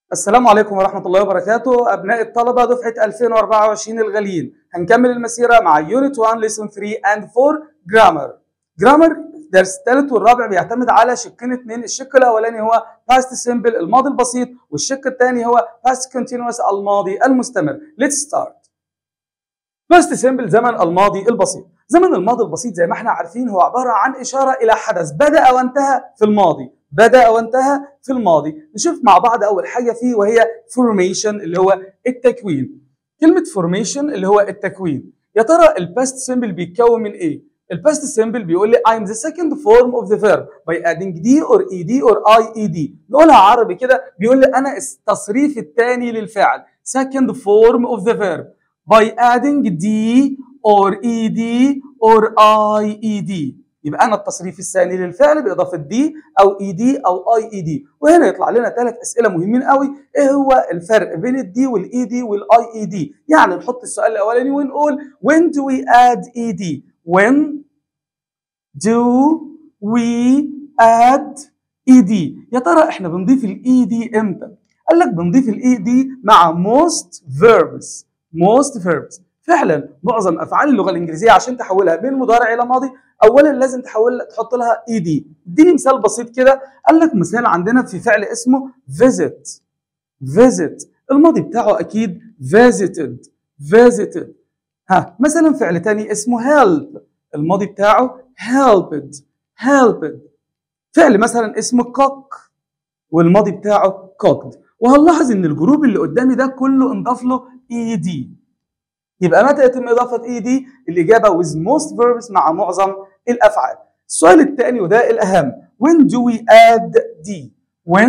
السلام عليكم ورحمة الله وبركاته أبناء الطلبة دفعة 2024 الغاليين هنكمل المسيرة مع يونت 1 ليسون 3 and 4 جرامر جرامر درس الثالث والرابع بيعتمد على شقين اثنين الشق الأولاني هو past simple الماضي البسيط والشق الثاني هو past continuous الماضي المستمر let's start past simple زمن الماضي البسيط زمن الماضي البسيط زي ما احنا عارفين هو عبارة عن إشارة إلى حدث بدأ وانتهى في الماضي بدأ وانتهى في الماضي نشوف مع بعض أول حاجة فيه وهي formation اللي هو التكوين كلمة formation اللي هو التكوين يا ترى الباست سيمبل بيتكون من إيه؟ الباست سيمبل بيقول لي I'm the second form of the verb by adding d or ed or ied نقولها عربي كده بيقول لي أنا التصريف الثاني للفعل second form of the verb by adding d or ed or ied يبقى انا التصريف الثاني للفعل باضافه دي او اي دي او اي اي دي وهنا يطلع لنا ثلاث اسئله مهمين قوي ايه هو الفرق بين الدي والاي دي والاي اي دي يعني نحط السؤال الاولاني ونقول when do we add ed when do we add ed يا ترى احنا بنضيف الاي دي امتى قال لك بنضيف الاي دي مع most verbs most verbs فعلا معظم افعال اللغه الانجليزيه عشان تحولها من مضارع الى ماضي اولا لازم تحول تحط لها اي دي اديني مثال بسيط كده قال لك مثال عندنا في فعل اسمه visit visit الماضي بتاعه اكيد visited visited ها مثلا فعل تاني اسمه help الماضي بتاعه helped helped فعل مثلا اسمه cook والماضي بتاعه cooked وهنلاحظ ان الجروب اللي قدامي ده كله انضاف له اي دي يبقى متى يتم إضافة إي دي؟ الإجابة with most verbs مع معظم الأفعال. السؤال الثاني وده الأهم when do we add D؟ when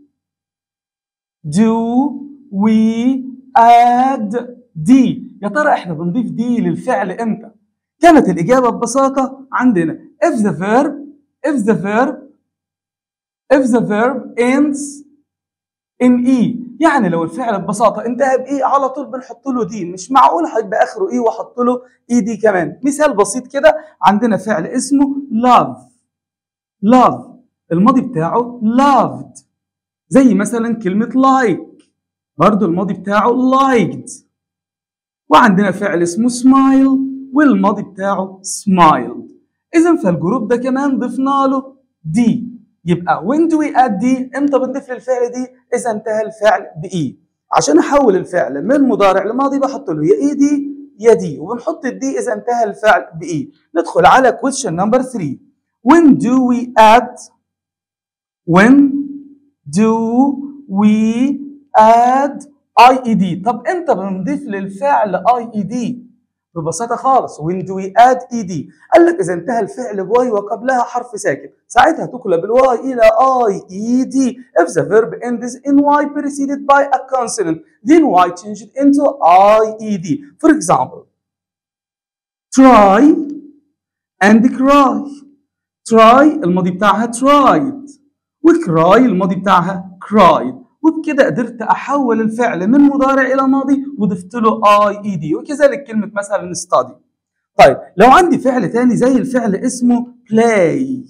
do we add D؟ يا ترى إحنا بنضيف دي للفعل إمتى؟ كانت الإجابة ببساطة عندنا if the verb if the verb if the verb ends in E يعني لو الفعل ببساطة انتهى بإيه على طول بنحط له دي مش معقول هيبقى آخره إيه وأحط له إي دي كمان مثال بسيط كده عندنا فعل اسمه love love الماضي بتاعه loved زي مثلا كلمة like برضو الماضي بتاعه liked وعندنا فعل اسمه smile والماضي بتاعه smiled إذا فالجروب ده كمان ضفنا له دي يبقى when do we add دي امتى بنضيف للفعل دي اذا انتهى الفعل باي عشان احول الفعل من مضارع لماضي بحط له يا اي دي يا دي وبنحط الدي اذا انتهى الفعل باي ندخل على question number 3 when do we add when do we add IED طب امتى بنضيف للفعل IED ببساطة خالص when do we add ed قال لك إذا انتهى الفعل بواي وقبلها حرف ساكن ساعتها تقلب الواي إلى I E D if the verb ends in Y preceded by a consonant then Y changed into I E D for example try and cry try الماضي بتاعها tried وcry الماضي بتاعها cried وبكده قدرت احول الفعل من مضارع الى ماضي وضفت له اي اي دي وكذلك كلمه مثلا study طيب لو عندي فعل تاني زي الفعل اسمه play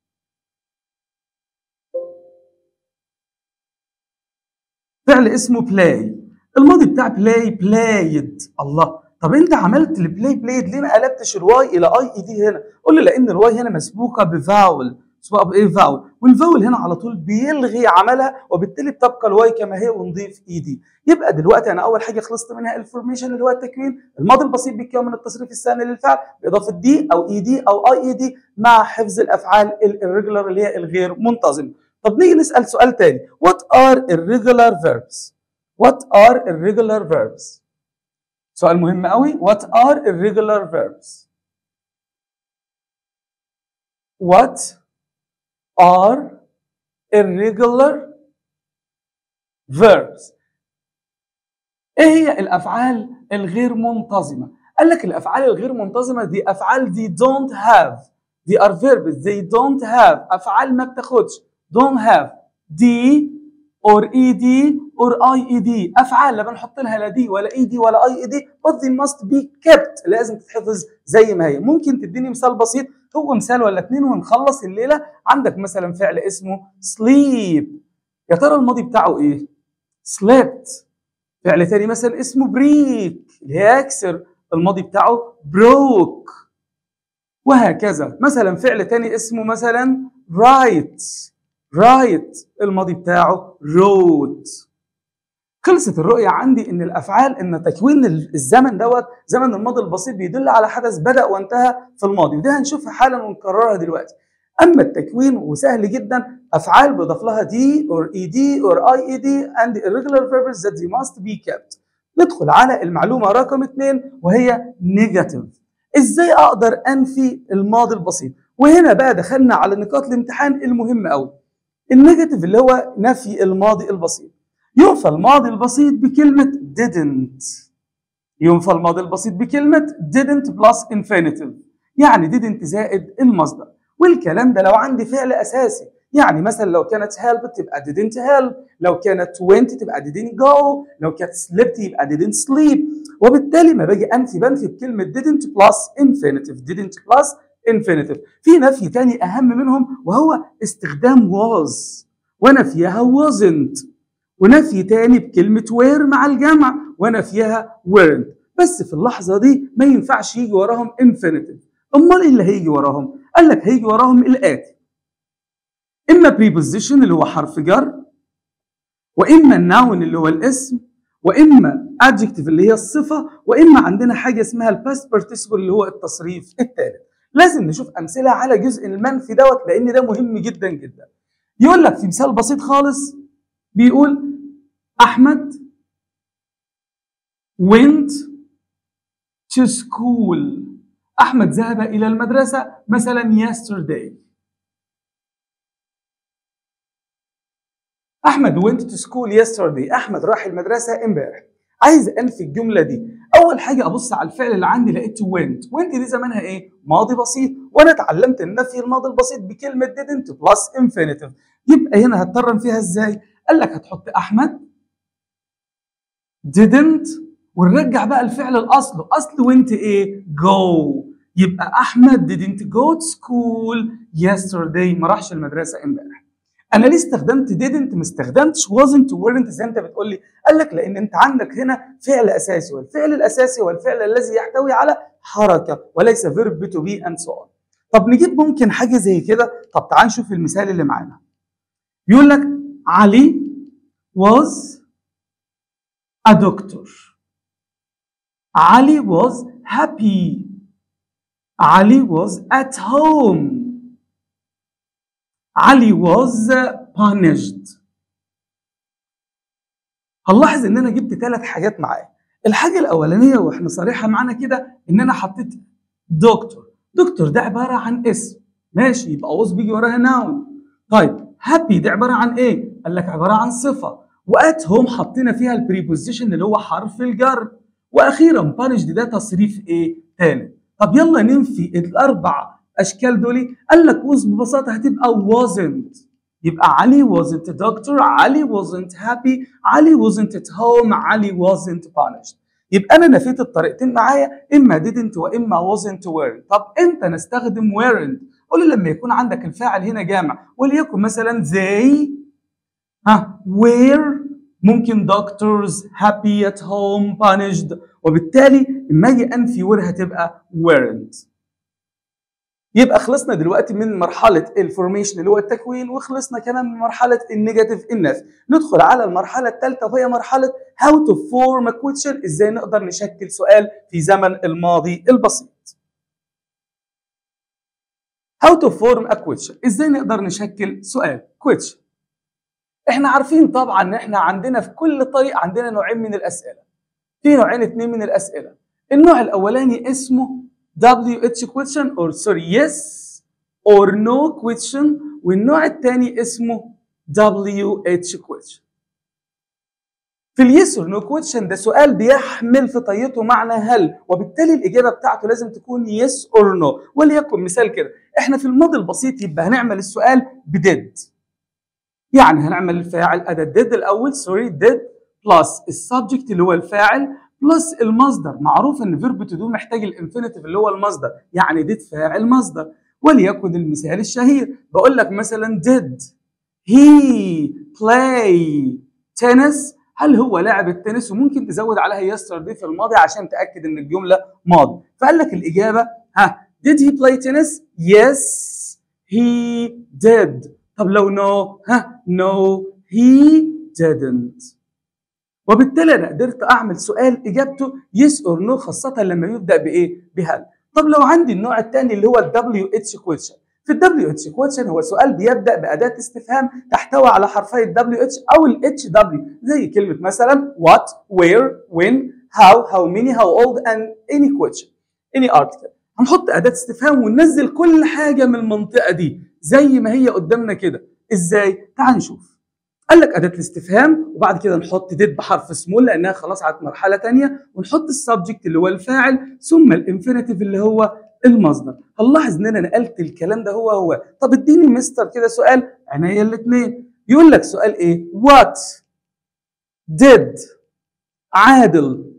فعل اسمه play الماضي بتاع play played الله طب انت عملت البلاي بلايد ليه ما قلبتش الواي الى اي اي دي هنا قول لي لان الواي هنا مسبوقه بفاول سواء بايه فاول والفاول هنا على طول بيلغي عملها وبالتالي بتبقى الواي كما هي ونضيف اي دي يبقى دلوقتي انا اول حاجه خلصت منها الفورميشن اللي هو التكوين الماضي البسيط بيتكون من التصريف الثاني للفعل باضافه دي او اي دي او اي اي دي مع حفظ الافعال الريجولار اللي هي الغير منتظمه طب نيجي نسال سؤال تاني what are irregular verbs what are irregular verbs سؤال مهم قوي what are irregular verbs what are irregular verbs ايه هي الافعال الغير منتظمه قال لك الافعال الغير منتظمه دي افعال دي don't have دي are verbs they don't have افعال ما بتاخدش don't have دي or ed or ied افعال لا بنحط لها لا دي ولا اي دي ولا اي دي but they must be kept لازم تتحفظ زي ما هي ممكن تديني مثال بسيط هو مثال ولا اتنين ونخلص الليله عندك مثلا فعل اسمه sleep يا ترى الماضي بتاعه ايه slept فعل تاني مثلا اسمه بريك اللي هي يكسر الماضي بتاعه broke وهكذا مثلا فعل تاني اسمه مثلا write write الماضي بتاعه wrote خلصت الرؤية عندي ان الافعال ان تكوين الزمن دوت زمن الماضي البسيط بيدل على حدث بدأ وانتهى في الماضي وده هنشوفها حالا ونكررها دلوقتي اما التكوين وسهل جدا افعال بيضاف لها دي or ed or ied and irregular verbs that they must be kept ندخل على المعلومة رقم اثنين وهي نيجاتيف ازاي اقدر انفي الماضي البسيط وهنا بقى دخلنا على نقاط الامتحان المهمة قوي النيجاتيف اللي هو نفي الماضي البسيط ينفى الماضي البسيط بكلمة didn't ينفى الماضي البسيط بكلمة didn't plus infinitive يعني didn't زائد المصدر والكلام ده لو عندي فعل أساسي يعني مثلا لو كانت help تبقى didn't help لو كانت went تبقى didn't go لو كانت slept يبقى didn't sleep وبالتالي ما باجي أنفي بنفي بكلمة didn't plus infinitive didn't plus infinitive في نفي تاني أهم منهم وهو استخدام was ونفيها wasn't ونفي تاني بكلمة were مع الجمع ونفيها weren't بس في اللحظة دي ما ينفعش يجي وراهم infinitive أمال إيه اللي هيجي وراهم؟ قال لك هيجي وراهم الآتي إما preposition اللي هو حرف جر وإما النون اللي هو الاسم وإما adjective اللي هي الصفة وإما عندنا حاجة اسمها الباست participle اللي هو التصريف الثالث لازم نشوف أمثلة على جزء المنفي دوت لأن ده مهم جدا جدا يقول لك في مثال بسيط خالص بيقول أحمد went to school أحمد ذهب إلى المدرسة مثلا yesterday أحمد went to school yesterday أحمد راح المدرسة امبارح عايز أنفي الجملة دي أول حاجة أبص على الفعل اللي عندي لقيت went went دي زمانها إيه؟ ماضي بسيط وأنا اتعلمت النفي الماضي البسيط بكلمة didn't plus infinitive يبقى هنا هترم فيها إزاي؟ قال لك هتحط أحمد didn't ونرجع بقى الفعل الاصل اصل وانت ايه go يبقى احمد didn't go to school yesterday ما راحش المدرسه امبارح انا ليه استخدمت didn't ما استخدمتش wasn't weren't زي انت بتقول لي قال لك لان انت عندك هنا فعل اساسي والفعل الاساسي هو الفعل الذي يحتوي على حركه وليس verb to be and so on طب نجيب ممكن حاجه زي كده طب تعال نشوف المثال اللي معانا بيقول لك علي was a doctor Ali was happy. Ali was at home. Ali was punished. هنلاحظ ان انا جبت ثلاث حاجات معايا. الحاجة الأولانية واحنا صريحة معانا كده ان انا حطيت دكتور. دكتور ده عبارة عن اسم. ماشي يبقى was بيجي وراها ناون. طيب هابي ده عبارة عن ايه؟ قال لك عبارة عن صفة. وات هوم حطينا فيها البريبوزيشن اللي هو حرف الجر. واخيرا بانش ده تصريف ايه ثالث طب يلا ننفي الاربع اشكال دول قال لك وز ببساطه هتبقى wasn't يبقى علي wasn't a doctor علي wasn't happy علي wasn't at home علي wasn't punished يبقى انا نفيت الطريقتين معايا اما didn't واما wasn't weren't طب امتى نستخدم weren't قول لما يكون عندك الفاعل هنا جامع وليكن مثلا they ها were ممكن doctors happy at home punished وبالتالي لما اجي انفي were هتبقى weren't يبقى خلصنا دلوقتي من مرحلة الفورميشن اللي هو التكوين وخلصنا كمان من مرحلة النيجاتيف النفي ندخل على المرحلة الثالثة وهي مرحلة how to form a question ازاي نقدر نشكل سؤال في زمن الماضي البسيط how to form a question ازاي نقدر نشكل سؤال question احنا عارفين طبعا ان احنا عندنا في كل طريق عندنا نوعين من الاسئله في نوعين اتنين من الاسئله النوع الاولاني اسمه WH question or sorry yes or no question والنوع الثاني اسمه WH question في اليس اور نو كويشن ده سؤال بيحمل في طيته معنى هل وبالتالي الاجابه بتاعته لازم تكون يس اور نو وليكن مثال كده احنا في الماضي البسيط يبقى هنعمل السؤال بديد يعني هنعمل الفاعل اداه ديد الاول سوري ديد بلس السبجكت اللي هو الفاعل بلس المصدر معروف ان فيرب تو دو محتاج الانفينيتيف اللي هو المصدر يعني ديد فاعل مصدر وليكن المثال الشهير بقول لك مثلا did he play tennis هل هو لاعب التنس وممكن تزود عليها yesterday في الماضي عشان تاكد ان الجمله ماضي فقال لك الاجابه ها did he play tennis yes he did طب لو no ها no he didn't وبالتالي انا قدرت اعمل سؤال اجابته yes or no خاصه لما يبدا بايه بهل طب لو عندي النوع الثاني اللي هو ال WH question في ال WH question هو سؤال بيبدا باداه استفهام تحتوي على حرفي ال WH او ال HW زي كلمه مثلا what where when how how many how old and any question any article هنحط اداه استفهام وننزل كل حاجه من المنطقه دي زي ما هي قدامنا كده ازاي تعال نشوف قال لك اداه الاستفهام وبعد كده نحط ديد بحرف سمول لانها خلاص على مرحله ثانيه ونحط السبجكت اللي هو الفاعل ثم الانفينيتيف اللي هو المصدر هنلاحظ ان انا نقلت الكلام ده هو هو طب اديني مستر كده سؤال عينيا الاثنين يقول لك سؤال ايه what did عادل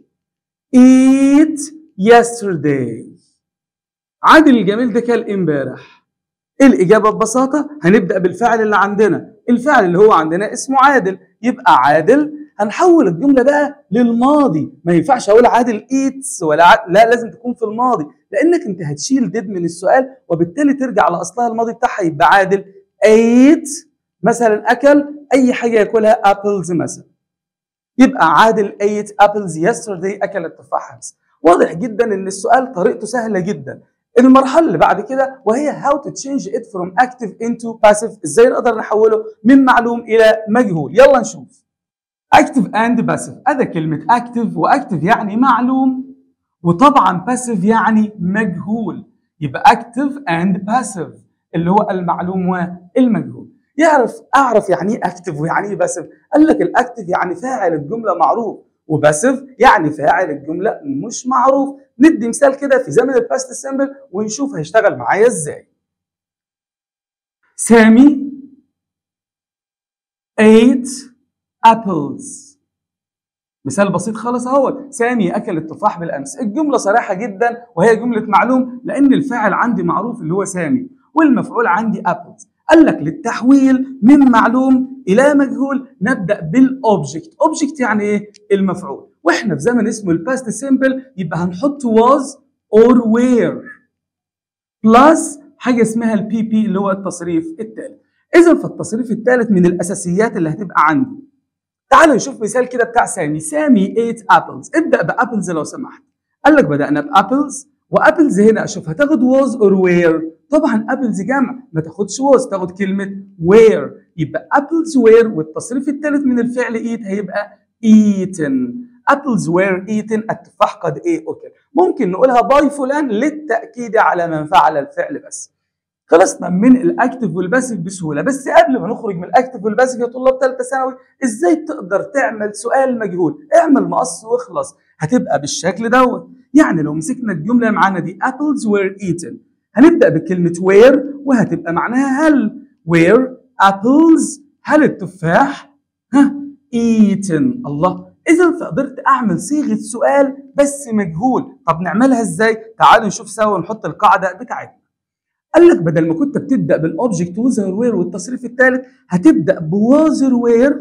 eat yesterday عادل الجميل ده كان امبارح الاجابه ببساطه هنبدا بالفعل اللي عندنا الفعل اللي هو عندنا اسمه عادل يبقى عادل هنحول الجمله بقى للماضي ما ينفعش اقول عادل ايتس ولا عاد... لا لازم تكون في الماضي لانك انت هتشيل ديد من السؤال وبالتالي ترجع لاصلها الماضي بتاعها يبقى عادل ايت مثلا اكل اي حاجه ياكلها ابلز مثلا يبقى عادل ايت ابلز يسترداي اكل التفاح امس واضح جدا ان السؤال طريقته سهله جدا المرحله اللي بعد كده وهي how to change it from active into passive ازاي نقدر نحوله من معلوم الى مجهول يلا نشوف active and passive هذا كلمه active واكتف يعني معلوم وطبعا passive يعني مجهول يبقى active and passive اللي هو المعلوم والمجهول يعرف اعرف يعني ايه اكتف ويعني ايه باسف قال لك الاكتف يعني فاعل الجمله معروف وباسف يعني فاعل الجمله مش معروف ندي مثال كده في زمن الباست سيمبل ونشوف هيشتغل معايا ازاي سامي ate apples مثال بسيط خالص اهو سامي اكل التفاح بالامس الجمله صريحه جدا وهي جمله معلوم لان الفاعل عندي معروف اللي هو سامي والمفعول عندي apples قال لك للتحويل من معلوم الى مجهول نبدا بالاوبجكت اوبجكت يعني ايه المفعول واحنا في زمن اسمه الباست سيمبل يبقى هنحط was or were بلس حاجه اسمها البي بي اللي هو التصريف الثالث اذا فالتصريف الثالث من الاساسيات اللي هتبقى عندي تعالوا نشوف مثال كده بتاع سامي سامي ate apples ابدا بابلز لو سمحت قال لك بدانا بابلز وابلز هنا اشوف هتاخد was or were طبعا ابلز جمع ما تاخدش was تاخد كلمه where يبقى apples were والتصريف الثالث من الفعل eat هيبقى eaten apples were eaten التفاح قد ايه اكل ممكن نقولها باي فلان للتاكيد على من فعل الفعل بس خلصنا من الاكتف والباسف بسهوله بس قبل ما نخرج من الاكتف والباسف يا طلاب ثالثه ثانوي ازاي تقدر تعمل سؤال مجهول اعمل مقص واخلص هتبقى بالشكل دوت يعني لو مسكنا الجمله معانا دي apples were eaten هنبدا بكلمه where وهتبقى معناها هل where apples هل التفاح ها eaten الله اذا فقدرت اعمل صيغه سؤال بس مجهول طب نعملها ازاي تعالوا نشوف سوا ونحط القاعده بتاعتنا قال لك بدل ما كنت بتبدا بالاوبجكت وزر وير والتصريف الثالث هتبدا بوازر وير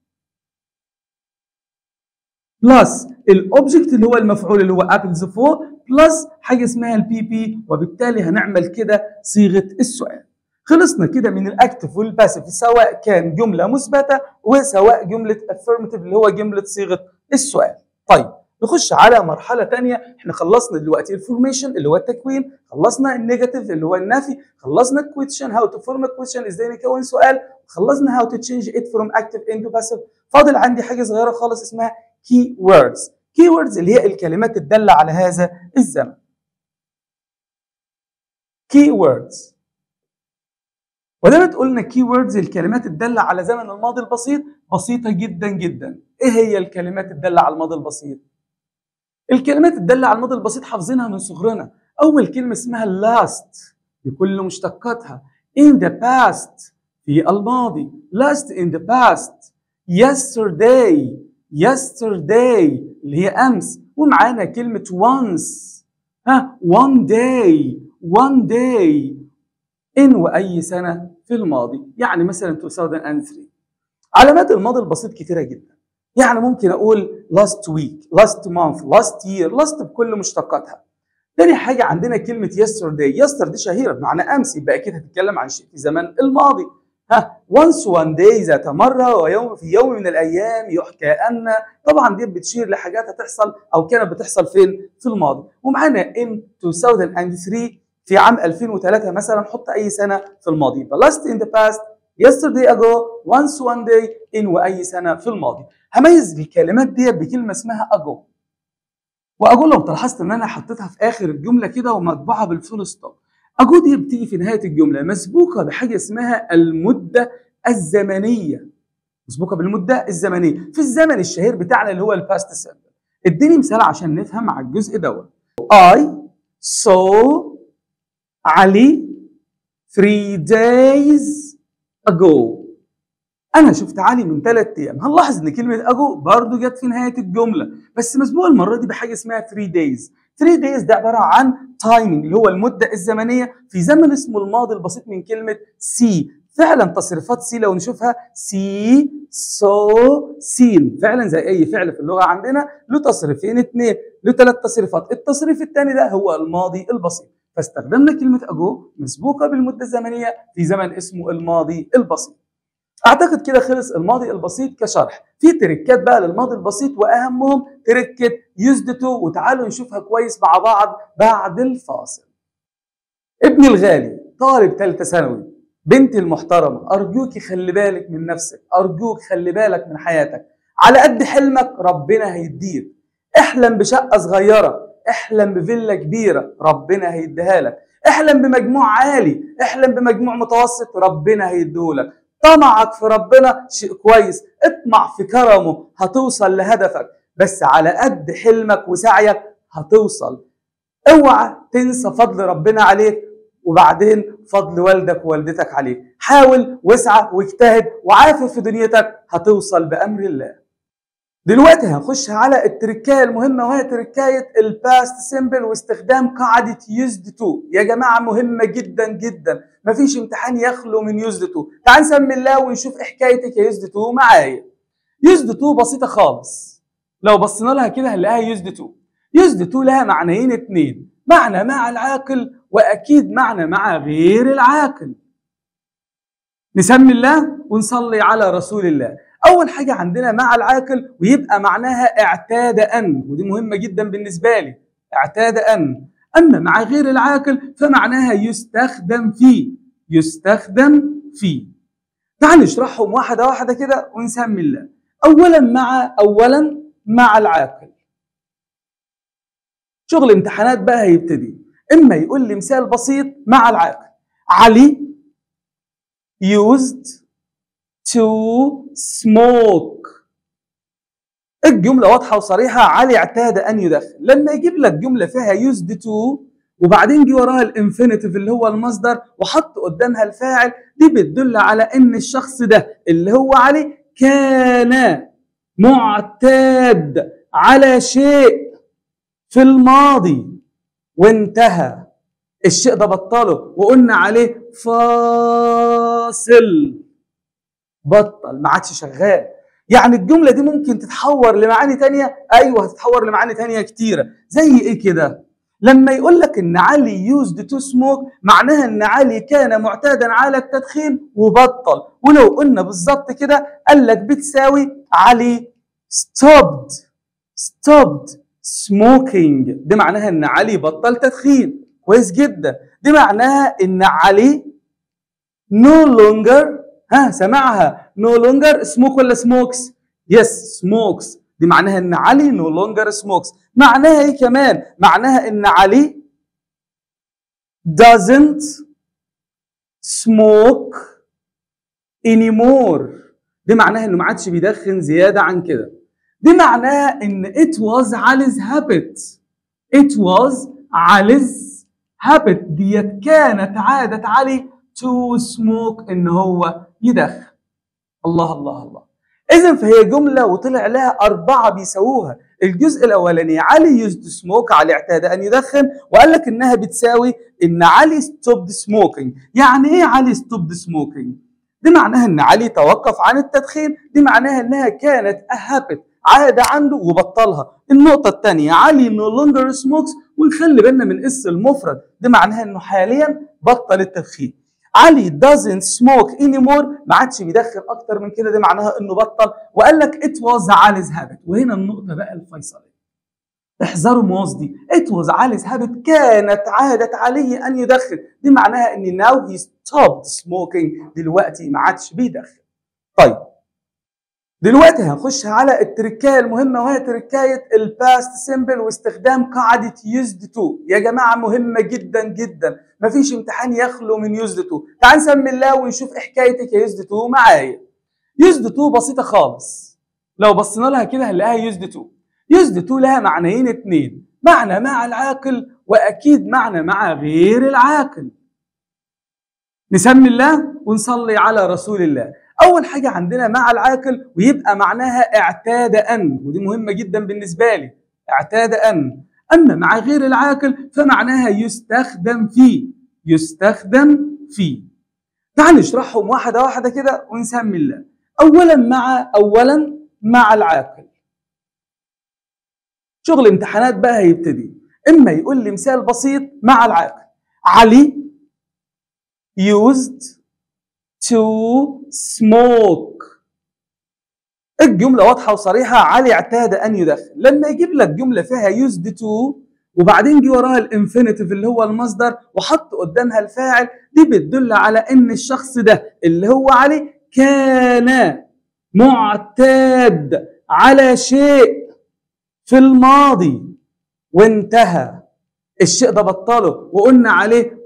بلس الاوبجكت اللي هو المفعول اللي هو ابلز فوق بلس حاجه اسمها البي بي وبالتالي هنعمل كده صيغه السؤال خلصنا كده من الاكتف والباسف سواء كان جمله مثبته وسواء جمله affirmative اللي هو جمله صيغه السؤال طيب نخش على مرحله ثانيه احنا خلصنا دلوقتي الفورميشن اللي هو التكوين خلصنا النيجاتيف اللي هو النفي خلصنا الكويشن هاو تو فورم كويشن ازاي نكون سؤال خلصنا هاو تو تشينج ات فروم اكتف انتو باسيف فاضل عندي حاجه صغيره خالص اسمها كي ووردز كي ووردز اللي هي الكلمات الداله على هذا الزمن كي ووردز ولما تقولنا كي ووردز الكلمات الداله على زمن الماضي البسيط بسيطه جدا جدا ايه هي الكلمات الداله على الماضي البسيط الكلمات الداله على الماضي البسيط حافظينها من صغرنا اول كلمه اسمها last بكل مشتقاتها in the past في الماضي last in the past yesterday yesterday اللي هي امس ومعانا كلمه once ها one day one day in واي سنه في الماضي يعني مثلا 2003 علامات الماضي البسيط كتيره جدا يعني ممكن اقول last week last month last year last بكل مشتقاتها تاني حاجة عندنا كلمة yesterday yesterday شهيرة بمعنى أمس يبقى أكيد هتتكلم عن شيء في زمن الماضي ها once one day ذات مرة ويوم في يوم من الأيام يحكى أن طبعا دي بتشير لحاجات هتحصل أو كانت بتحصل فين في الماضي ومعانا in 2003 في عام 2003 مثلا حط أي سنة في الماضي يبقى last in the past yesterday ago once one day in وأي سنة في الماضي هميز الكلمات دي بكلمة اسمها ago واقول لو تلاحظت ان انا حطيتها في اخر الجمله كده ومطبوعه بالفول ستوب اجو دي بتيجي في نهايه الجمله مسبوقه بحاجه اسمها المده الزمنيه مسبوقه بالمده الزمنيه في الزمن الشهير بتاعنا اللي هو الباست سيمبل اديني مثال عشان نفهم على الجزء دوت I saw علي three days ago انا شفت علي من ثلاث ايام هنلاحظ ان كلمه اجو برضو جت في نهايه الجمله بس مسبوقه المره دي بحاجه اسمها 3 days 3 days ده عباره عن تايمنج اللي هو المده الزمنيه في زمن اسمه الماضي البسيط من كلمه سي فعلا تصريفات سي لو نشوفها سي سو سين فعلا زي اي فعل في اللغه عندنا له تصريفين اثنين له ثلاث تصريفات التصريف الثاني ده هو الماضي البسيط فاستخدمنا كلمه اجو مسبوقه بالمده الزمنيه في زمن اسمه الماضي البسيط اعتقد كده خلص الماضي البسيط كشرح في تريكات بقى للماضي البسيط واهمهم تركه يوزد تو وتعالوا نشوفها كويس مع بعض بعد الفاصل ابني الغالي طالب ثالثه ثانوي بنتي المحترمه ارجوك خلي بالك من نفسك ارجوك خلي بالك من حياتك على قد حلمك ربنا هيديك احلم بشقه صغيره احلم بفيلا كبيره ربنا هيديها لك احلم بمجموع عالي احلم بمجموع متوسط ربنا هيديهولك طمعك في ربنا شيء كويس اطمع في كرمه هتوصل لهدفك بس على قد حلمك وسعيك هتوصل اوعى تنسى فضل ربنا عليك وبعدين فضل والدك ووالدتك عليك حاول واسعى واجتهد وعافر في دنيتك هتوصل بأمر الله دلوقتي هنخش على التركايه المهمه وهي تركايه الباست سيمبل واستخدام قاعده يوزد تو يا جماعه مهمه جدا جدا مفيش امتحان يخلو من يوزد تو تعال نسمي الله ونشوف ايه حكايتك يا يوزد تو معايا يوزد تو بسيطه خالص لو بصينا لها كده هنلاقيها يوزد تو يوزد تو لها معنيين اتنين معنى مع العاقل واكيد معنى مع غير العاقل نسمي الله ونصلي على رسول الله اول حاجه عندنا مع العاقل ويبقى معناها اعتاد ان ودي مهمه جدا بالنسبه لي اعتاد ان اما مع غير العاقل فمعناها يستخدم فيه يستخدم فيه تعال نشرحهم واحده واحده كده ونسمي الله اولا مع اولا مع العاقل شغل امتحانات بقى هيبتدي اما يقول لي مثال بسيط مع العاقل علي used to smoke الجملة واضحة وصريحة علي اعتاد أن يدخن لما يجيب لك جملة فيها used to وبعدين جه وراها الانفينيتيف اللي هو المصدر وحط قدامها الفاعل دي بتدل على ان الشخص ده اللي هو علي كان معتاد على شيء في الماضي وانتهى الشيء ده بطله وقلنا عليه فاصل بطل ما عادش شغال يعني الجمله دي ممكن تتحور لمعاني تانية ايوه هتتحور لمعاني تانية كتيره زي ايه كده لما يقول لك ان علي يوزد تو سموك معناها ان علي كان معتادا على التدخين وبطل ولو قلنا بالظبط كده قال لك بتساوي علي stopped stopped smoking دي معناها ان علي بطل تدخين كويس جدا دي معناها ان علي no longer ها سمعها no longer smoke ولا smokes yes smokes دي معناها ان علي no longer smokes معناها ايه كمان معناها ان علي doesn't smoke anymore دي معناها انه ما عادش بيدخن زياده عن كده دي معناها ان it was علي's habit it was علي's habit ديت كانت عادة علي to smoke ان هو يدخن الله الله الله اذا فهي جمله وطلع لها اربعه بيساووها الجزء الاولاني علي يوزد سموك علي اعتاد ان يدخن وقال لك انها بتساوي ان علي ستوبد سموكينج يعني ايه علي ستوبد سموكينج دي معناها ان علي توقف عن التدخين دي معناها انها كانت اهبت عادة عنده وبطلها النقطة الثانية علي no longer smokes ونخلي بالنا من اس المفرد ده معناها انه حاليا بطل التدخين علي doesn't smoke anymore ما عادش بيدخن اكتر من كده ده معناها انه بطل وقال لك it was Ali's habit وهنا النقطة بقى الفيصلية احذروا مواز دي it was Ali's habit كانت عادة علي ان يدخن دي معناها ان now he stopped smoking دلوقتي ما عادش بيدخن طيب دلوقتي هنخش على التركايه المهمه وهي تركايه الباست سيمبل واستخدام قاعده يوزد تو يا جماعه مهمه جدا جدا مفيش امتحان يخلو من يوزد تو تعال نسمي الله ونشوف ايه حكايتك يا يوزد تو معايا يوزد تو بسيطه خالص لو بصينا لها كده هنلاقيها يوزد تو يوزد تو لها معنيين اتنين معنى مع العاقل واكيد معنى مع غير العاقل نسمي الله ونصلي على رسول الله اول حاجه عندنا مع العاقل ويبقى معناها اعتاد ان ودي مهمه جدا بالنسبه لي اعتاد ان اما مع غير العاقل فمعناها يستخدم فيه يستخدم فيه تعال نشرحهم واحده واحده كده ونسمي الله اولا مع اولا مع العاقل شغل امتحانات بقى هيبتدي اما يقول لي مثال بسيط مع العاقل علي used to smoke الجملة واضحة وصريحة علي اعتاد أن يدخن لما يجيب لك جملة فيها used to وبعدين جه وراها الانفينيتيف اللي هو المصدر وحط قدامها الفاعل دي بتدل على ان الشخص ده اللي هو علي كان معتاد على شيء في الماضي وانتهى الشيء ده بطله وقلنا عليه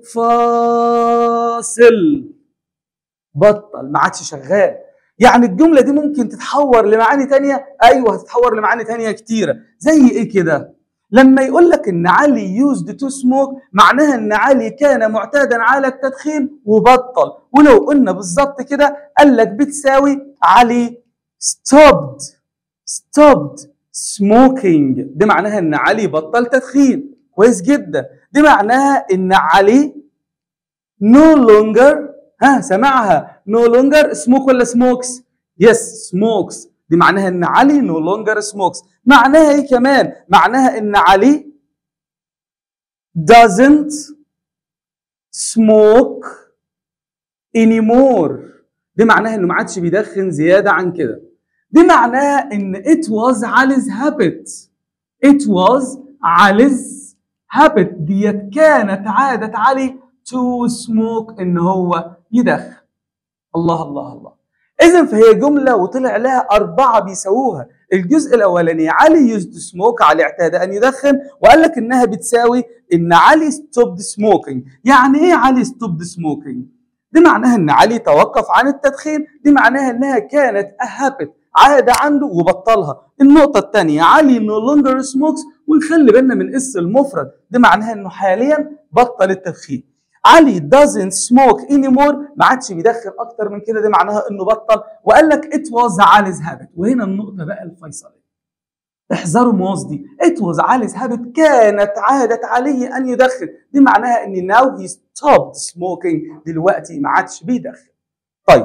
فاصل بطل ما عادش شغال يعني الجملة دي ممكن تتحور لمعاني تانية أيوة هتتحور لمعاني تانية كتيرة زي إيه كده لما يقول لك إن علي used to smoke معناها إن علي كان معتادا على التدخين وبطل ولو قلنا بالظبط كده قال لك بتساوي علي stopped stopped smoking دي معناها إن علي بطل تدخين كويس جدا دي معناها إن علي no longer ها سمعها نو لونجر سموك ولا سموكس يس سموكس دي معناها ان علي نو لونجر سموكس معناها ايه كمان معناها ان علي doesn't smoke anymore دي معناها انه ما عادش بيدخن زياده عن كده دي معناها ان it was علي's habit it was علي's habit ديت كانت عاده علي to smoke ان هو يدخن الله الله الله اذا فهي جمله وطلع لها اربعه بيساووها الجزء الاولاني علي يوزد سموك علي اعتاد ان يدخن وقال لك انها بتساوي ان علي ستوبد سموكينج يعني ايه علي ستوبد سموكينج دي معناها ان علي توقف عن التدخين دي معناها انها كانت اهابت عاده عنده وبطلها النقطه الثانيه علي نو لونجر سموكس ونخلي بالنا من اس المفرد دي معناها انه حاليا بطل التدخين علي doesn't smoke anymore ما عادش بيدخن اكتر من كده دي معناها انه بطل وقال لك it was علي's habit وهنا النقطه بقى الفيصليه احذروا مواز دي it was علي's habit كانت عادة علي أن يدخن دي معناها إن now he stopped smoking دلوقتي ما عادش بيدخن طيب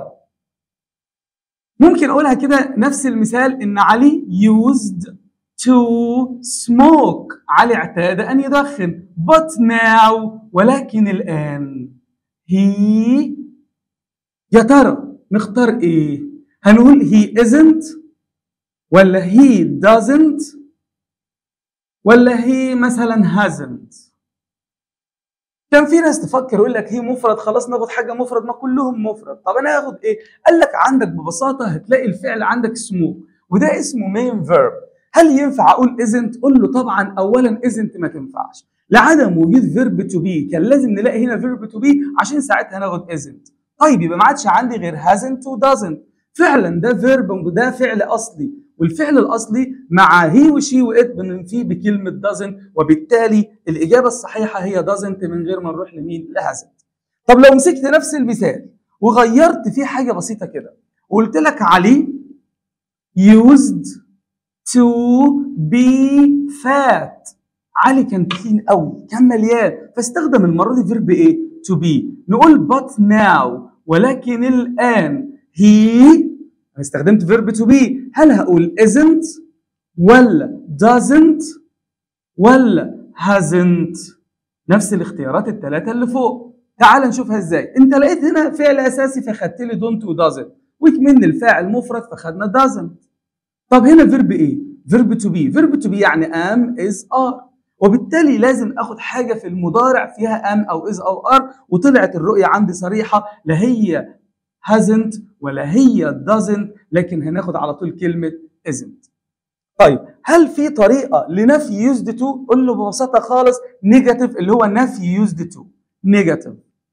ممكن أقولها كده نفس المثال إن علي used to smoke علي اعتاد أن يدخن but now ولكن الآن he يا ترى نختار إيه هنقول he isn't ولا he doesn't ولا he مثلا hasn't كان في ناس تفكر يقول لك هي مفرد خلاص ناخد حاجه مفرد ما كلهم مفرد طب انا هاخد ايه قال لك عندك ببساطه هتلاقي الفعل عندك اسمه وده اسمه مين فيرب هل ينفع اقول isn't قول له طبعا اولا isn't ما تنفعش لعدم وجود فيرب تو بي كان لازم نلاقي هنا فيرب تو بي عشان ساعتها ناخد isn't طيب يبقى ما عادش عندي غير hasn't و doesn't فعلا ده فيرب وده فعل اصلي والفعل الاصلي مع هي وشي وات بننفيه بكلمه doesn't وبالتالي الاجابه الصحيحه هي doesn't من غير ما نروح لمين لهازنت طب لو مسكت نفس المثال وغيرت فيه حاجه بسيطه كده وقلت لك علي used to be fat علي كان تخين قوي كان مليان فاستخدم المره دي فيرب ايه to be نقول but now ولكن الان he انا استخدمت فيرب تو بي هل هقول isn't ولا doesn't ولا hasn't نفس الاختيارات الثلاثة اللي فوق تعال نشوفها ازاي انت لقيت هنا فعل اساسي فخدت لي don't و doesn't وكمان الفاعل مفرد فخدنا doesn't طب هنا فيرب ايه فيرب to be فيرب to be يعني am is are وبالتالي لازم اخد حاجه في المضارع فيها am او is او are وطلعت الرؤيه عندي صريحه لا هي hasn't ولا هي doesn't لكن هناخد على طول كلمه isn't طيب هل في طريقه لنفي used to قول له ببساطه خالص نيجاتيف اللي هو نفي used to نيجاتيف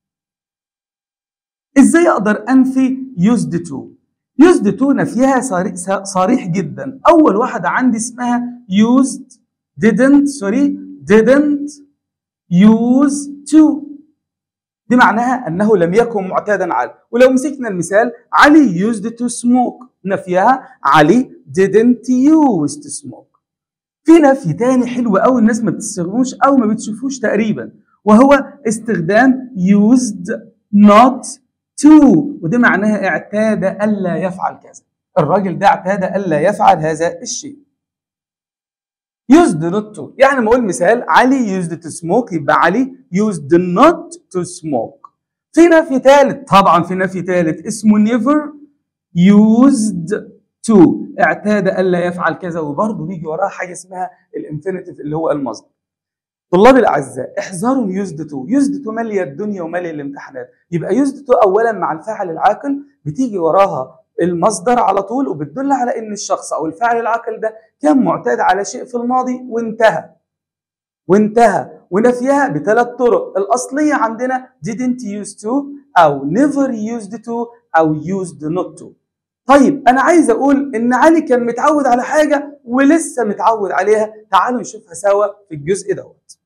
ازاي اقدر انفي used to used to نفيها صريح جدا اول واحده عندي اسمها used didn't sorry didn't use to دي معناها انه لم يكن معتادا على ولو مسكنا المثال علي used to smoke نفيها علي didn't use to smoke في نفي تاني حلو قوي الناس ما بتستخدموش او ما بتشوفوش تقريبا وهو استخدام used not to ودي معناها اعتاد الا يفعل كذا الراجل ده اعتاد الا يفعل هذا الشيء used not to يعني ما اقول مثال علي used to smoke يبقى علي used not to smoke في نفي ثالث طبعا في نفي ثالث اسمه never used to اعتاد الا يفعل كذا وبرضه بيجي وراها حاجه اسمها الانفينيتيف اللي هو المصدر طلابي الاعزاء احذروا من يوزد تو يوزد تو ماليه الدنيا وماليه الامتحانات يبقى يوزد تو اولا مع الفاعل العاقل بتيجي وراها المصدر على طول وبتدل على ان الشخص او الفاعل العاقل ده كان معتاد على شيء في الماضي وانتهى وانتهى ونفيها بثلاث طرق الاصليه عندنا didn't use to او never used to او used not to طيب انا عايز اقول ان علي كان متعود على حاجه ولسه متعود عليها تعالوا نشوفها سوا في الجزء دوت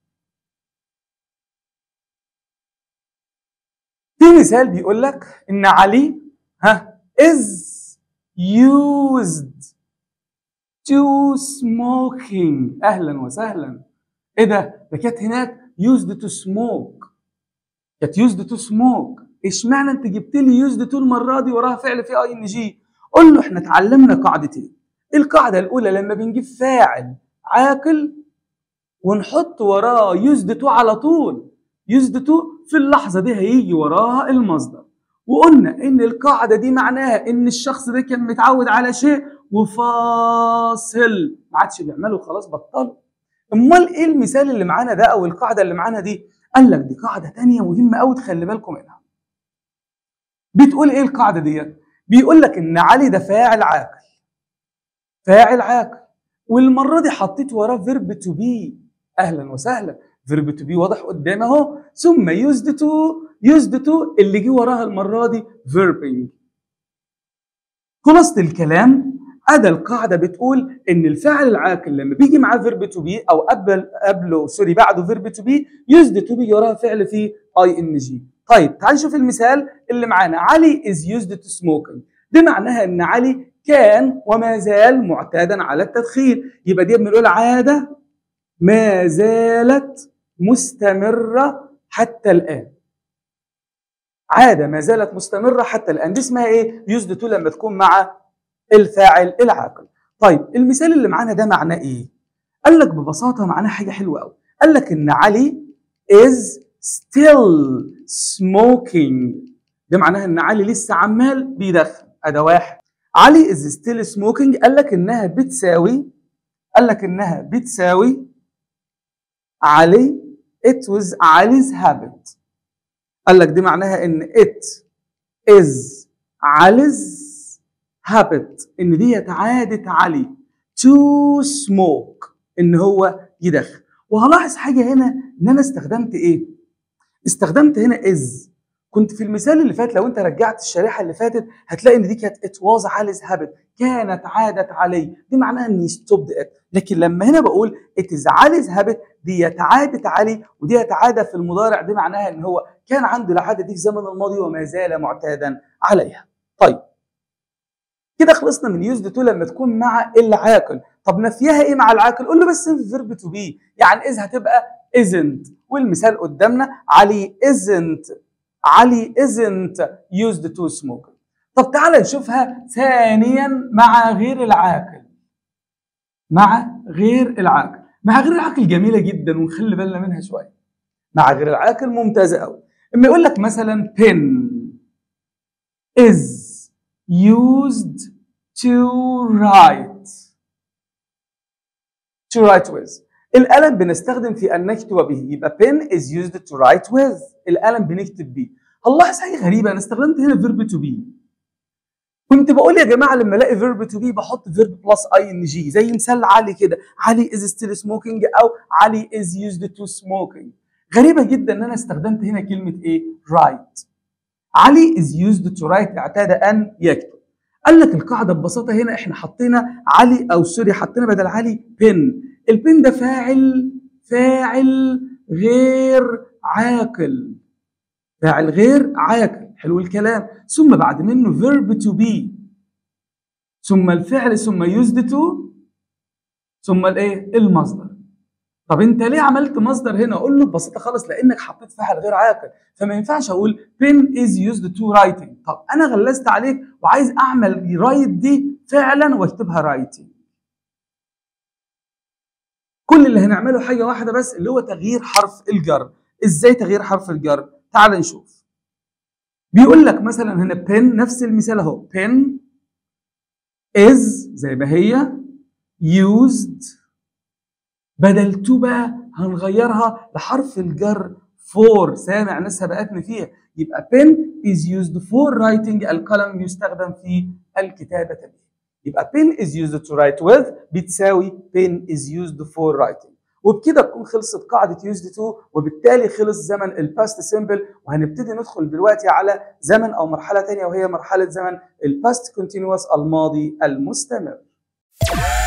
في مثال بيقول لك ان علي ها is used to smoking اهلا وسهلا ايه ده ده كانت هناك used to smoke كانت used to smoke اشمعنى انت جبت لي used to المره دي وراها فعل في اي ان جي قول له احنا اتعلمنا قاعدتين القاعده الاولى لما بنجيب فاعل عاقل ونحط وراه used to على طول used to في اللحظه دي هيجي وراها المصدر وقلنا ان القاعده دي معناها ان الشخص ده كان متعود على شيء وفاصل ما عادش بيعمله خلاص بطله امال ايه المثال اللي معانا ده او القاعده اللي معانا دي قال لك دي قاعده تانية مهمه قوي تخلي بالكم منها بتقول ايه القاعده ديت بيقول لك ان علي ده فاعل عاقل فاعل عاقل والمره دي حطيت وراه فيرب تو بي اهلا وسهلا فيرب تو بي واضح قدامي اهو ثم يوزد تو يوزد تو اللي جه وراها المره دي فيربنج خلاصه الكلام أدا القاعدة بتقول إن الفاعل العاقل لما بيجي معاه فيرب تو بي أو قبل قبله سوري بعده فيرب تو بي يوزد تو بي وراها فعل فيه اي ان جي. طيب تعال نشوف المثال اللي معانا علي is used to smoking دي معناها إن علي كان وما زال معتادا على التدخين يبقى دي بنقول عادة ما زالت مستمرة حتى الآن عادة ما زالت مستمرة حتى الآن دي اسمها إيه؟ يوزد تو لما تكون مع الفاعل العاقل طيب المثال اللي معانا ده معناه إيه؟ قال لك ببساطة معناه حاجة حلوة قوي قال لك إن علي is still smoking ده معناها إن علي لسه عمال بيدخن أدا واحد علي is still smoking قال لك إنها بتساوي قال لك إنها بتساوي علي it was علي's habit قال لك دي معناها ان it is علي's habit ان دي عادة علي to smoke ان هو يدخن وهلاحظ حاجة هنا ان انا استخدمت ايه استخدمت هنا is كنت في المثال اللي فات لو انت رجعت الشريحة اللي فاتت هتلاقي ان دي كانت it was علي's habit كانت عادة علي دي معناها اني stopped it لكن لما هنا بقول it is علي's habit دي عادة علي ودي عادة في المضارع دي معناها ان هو كان عنده العادة دي في زمن الماضي وما زال معتادا عليها طيب كده خلصنا من يوزد تو لما تكون مع العاقل طب نفيها ايه مع العاقل قول له بس فيرب تو بي يعني اذ هتبقى isn't والمثال قدامنا علي isn't علي isn't used to smoke طب تعال نشوفها ثانيا مع غير العاقل مع غير العاقل مع غير العاقل جميله جدا ونخلي بالنا منها شويه مع غير العاقل ممتازه قوي اما يقول لك مثلا pen is used to write to write with القلم بنستخدم في ان نكتب به يبقى pen is used to write with القلم بنكتب بيه هنلاحظ حاجه غريبه انا استخدمت هنا verb to be كنت بقول يا جماعه لما الاقي verb to be بحط verb plus ing زي مثال علي كده علي is still smoking او علي is used to smoking غريبه جدا ان انا استخدمت هنا كلمه ايه write علي is used to write اعتاد ان يكتب قال لك القاعده ببساطه هنا احنا حطينا علي او سوري حطينا بدل علي بن البن ده فاعل فاعل غير عاقل فاعل غير عاقل حلو الكلام ثم بعد منه verb to be ثم الفعل ثم used to ثم الايه المصدر طب انت ليه عملت مصدر هنا اقول له ببساطه خالص لانك حطيت فاعل غير عاقل فما ينفعش اقول pen is used to writing طب انا غلست عليك وعايز اعمل رايت دي فعلا واكتبها writing كل اللي هنعمله حاجه واحده بس اللي هو تغيير حرف الجر ازاي تغيير حرف الجر تعال نشوف بيقول لك مثلا هنا pen نفس المثال اهو pen is زي ما هي used بدل تو بقى هنغيرها لحرف الجر for سامع ناس سبقتني فيها يبقى pen is used for writing القلم يستخدم في الكتابة به يبقى pen is used to write with بتساوي pen is used for writing وبكده تكون خلصت قاعدة used to وبالتالي خلص زمن الباست سيمبل وهنبتدي ندخل دلوقتي على زمن أو مرحلة تانية وهي مرحلة زمن الباست continuous الماضي المستمر